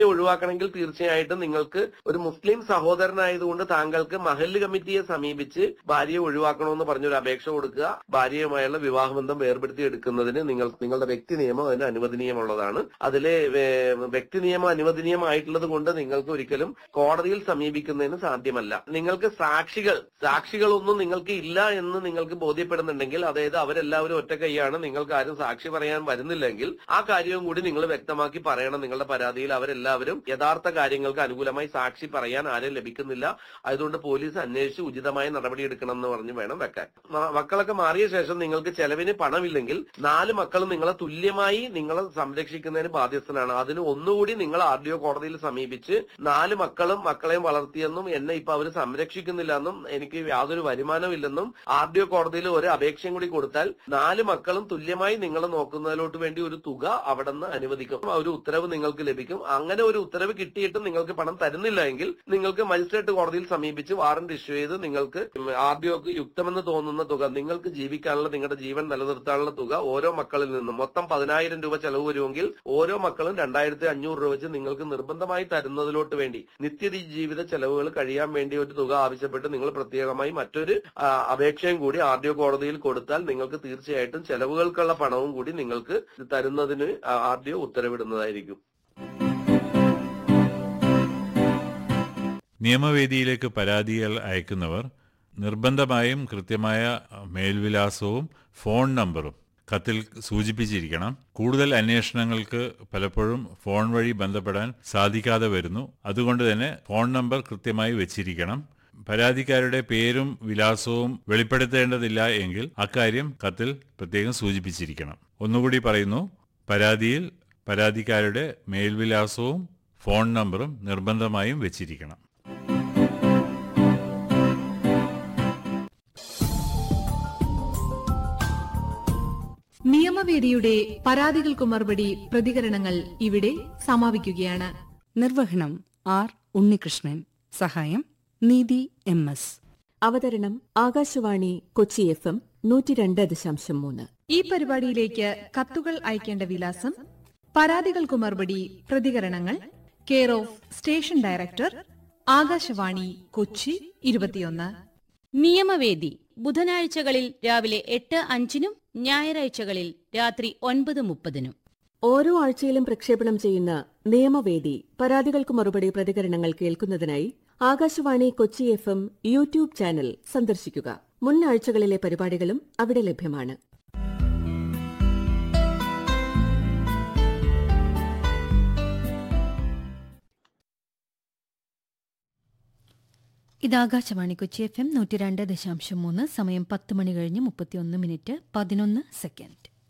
ഒഴിവാക്കണമെങ്കിൽ തീർച്ചയായിട്ടും നിങ്ങൾക്ക് ഒരു മുസ്ലിം സഹോദരനായതുകൊണ്ട് താങ്കൾക്ക് മഹല്ല് കമ്മിറ്റിയെ സമീപിച്ച് ഭാര്യയെ ഒഴിവാക്കണമെന്ന് പറഞ്ഞൊരു അപേക്ഷ കൊടുക്കുക ഭാര്യയുമായുള്ള വിവാഹബന്ധം വേർപെടുത്തി എടുക്കുന്നതിന് നിങ്ങൾ നിങ്ങളുടെ വ്യക്തി നിയമം അതിന് അനുവദനീയമുള്ളതാണ് അതിലെ ഏ, വ്യക്തി നിയമം അനുവദനീയമായിട്ടുള്ളത് കൊണ്ട് നിങ്ങൾക്ക് ഒരിക്കലും കോടതിയിൽ സമീപിക്കുന്നതിന് സാധ്യമല്ല നിങ്ങൾക്ക് സാക്ഷികൾ സാക്ഷികളൊന്നും നിങ്ങൾക്ക് ഇല്ല എന്ന് നിങ്ങൾക്ക് ബോധ്യപ്പെടുന്നുണ്ടെങ്കിൽ അതായത് അവരെല്ലാവരും ഒറ്റ കൈയാണ് നിങ്ങൾക്ക് ആരും സാക്ഷി പറയാൻ വരുന്നില്ലെങ്കിൽ ആ കാര്യവും കൂടി നിങ്ങൾ വ്യക്തമാക്കി പറയണം നിങ്ങളുടെ പരാതിയിൽ അവരെല്ലാവരും യഥാർത്ഥ കാര്യങ്ങൾക്ക് അനുകൂലമായി സാക്ഷി പറയാൻ ആരും ലഭിക്കുന്നില്ല അതുകൊണ്ട് പോലീസ് അന്വേഷിച്ച് ഉചിതമായ നടപടിയെടുക്കണം എന്ന് പറഞ്ഞ് വേണം വെക്കാൻ മ- മക്കളൊക്കെ മാറിയ ശേഷം നിങ്ങൾക്ക് ചെലവിന് പണമില്ലെങ്കിൽ നാല് മക്കളും നിങ്ങളെ തുല്യമായി നിങ്ങളെ സംരക്ഷിക്കുന്നതിന് ബാധ്യസ്ഥനാണ് അതിന് ഒന്നുകൂടി നിങ്ങൾ ആർ ഡി ഒ കോടതിയിൽ സമീപിച്ച് നാല് മക്കളും മക്കളെയും വളർത്തിയെന്നും എന്നെ ഇപ്പൊ അവർ സംരക്ഷിക്കുന്നില്ല എന്നും എനിക്ക് യാതൊരു വരുമാനമില്ലെന്നും ആർ ഡി ഒ കോടതിയിൽ ഒരു അപേക്ഷയും കൂടി കൊടുത്താൽ നാല് മക്കളും തുല്യമായി നിങ്ങളെ നോക്കുന്നതിലോട്ട് വേണ്ടി ഒരു തുക അവിടെ നിന്ന് അനുവദിക്കും ആ ഒരു ഉത്തരവ് നിങ്ങൾക്ക് ലഭിക്കും അങ്ങനെ ഒരു ഉത്തരവ് കിട്ടിയിട്ടും നിങ്ങൾക്ക് പണം തരുന്നില്ല എങ്കിൽ നിങ്ങൾക്ക് മജിസ്ട്രേറ്റ് കോടതിയിൽ സമീപിച്ച് വാറന്റ് ഇഷ്യൂ ചെയ്ത് നിങ്ങൾക്ക് ആർ ഡി ഒക്ക് യുക്തമെന്ന് തോന്നുന്ന തുക നിങ്ങൾക്ക് ജീവിക്കാനുള്ള നിങ്ങളുടെ ജീവൻ നിലനിർത്താനുള്ള തുക ഓരോ മക്കളിൽ നിന്നും മൊത്തം പതിനായിരം രൂപ ചെലവ് വരുമെങ്കിൽ ഓരോ മക്കളും രണ്ടായിരത്തി അഞ്ഞൂറ് രൂപ വെച്ച് നിങ്ങൾക്ക് നിർബന്ധമായി തരുന്നതിലോട്ട് വേണ്ടി നിത്യ ജീവിത ചെലവുകൾ കഴിയാൻ വേണ്ടി ഒരു തുക ആവശ്യപ്പെട്ട് നിങ്ങൾ പ്രത്യേകമായി മറ്റൊരു ആ, അപേക്ഷയും കൂടി ആർ ഡി ഒ കോടതിയിൽ കൊടുത്താൽ നിങ്ങൾക്ക് തീർച്ചയായിട്ടും ചെലവുകൾക്കുള്ള പണവും കൂടി നിങ്ങൾക്ക് തരുന്നതിന് ആർ ഡി ഒ ഉത്തരവിടുന്നതായിരിക്കും നിയമവേദിയിലേക്ക് പരാതികൾ അയക്കുന്നവർ നിർബന്ധമായും കൃത്യമായ മേൽവിലാസവും ഫോൺ നമ്പറും കത്തിൽ സൂചിപ്പിച്ചിരിക്കണം കൂടുതൽ അന്വേഷണങ്ങൾക്ക് പലപ്പോഴും ഫോൺ വഴി ബന്ധപ്പെടാൻ സാധിക്കാതെ വരുന്നു അതുകൊണ്ട് തന്നെ ഫോൺ നമ്പർ കൃത്യമായി വെച്ചിരിക്കണം പരാതിക്കാരുടെ പേരും വിലാസവും വെളിപ്പെടുത്തേണ്ടതില്ല എങ്കിൽ അക്കാര്യം കത്തിൽ പ്രത്യേകം സൂചിപ്പിച്ചിരിക്കണം ഒന്നുകൂടി പറയുന്നു പരാതിയിൽ പരാതിക്കാരുടെ മേൽവിലാസവും ഫോൺ നമ്പറും നിർബന്ധമായും വെച്ചിരിക്കണം നിയമവേദിയുടെ പരാതികൾക്കു മറുപടി പ്രതികരണങ്ങൾ ഇവിടെ സമാപിക്കുകയാണ് നിർവഹണം ആർ ഉണ്ണികൃഷ്ണൻ സഹായം നീതി എം എസ് അവതരണം ആകാശവാണി കൊച്ചി എഫ് എം നൂറ്റി രണ്ട് ദശാംശം മൂന്ന് ഈ പരിപാടിയിലേക്ക് കത്തുകൾ അയക്കേണ്ട വിലാസം പരാതികൾക്കു മറുപടി പ്രതികരണങ്ങൾ care of station director Akashvani Kochi ഇരുപത്തിയൊന്ന് നിയമവേദി ബുധനാഴ്ചകളിൽ രാവിലെ എട്ട് അഞ്ചിനും ഞായറാഴ്ചകളിൽ രാത്രി ഒൻപത് മുപ്പതിനും ഓരോ ആഴ്ചയിലും പ്രക്ഷേപണം ചെയ്യുന്ന നിയമവേദി പരാതികൾക്ക് മറുപടി പ്രതികരണങ്ങൾ കേൾക്കുന്നതിനായി Akashvani Kochi F M YouTube channel സന്ദർശിക്കുക മുൻ ആഴ്ചകളിലെ പരിപാടികളും അവിടെ ലഭ്യമാണ് ഇത് ആകാശവാണി കൊച്ചി എഫ് എം നൂറ്റി രണ്ട് ദശാംശം മൂന്ന് സമയം പത്ത് മണി കഴിഞ്ഞ് മുപ്പത്തിയൊന്ന് മിനിറ്റ് പതിനൊന്ന് സെക്കൻഡ്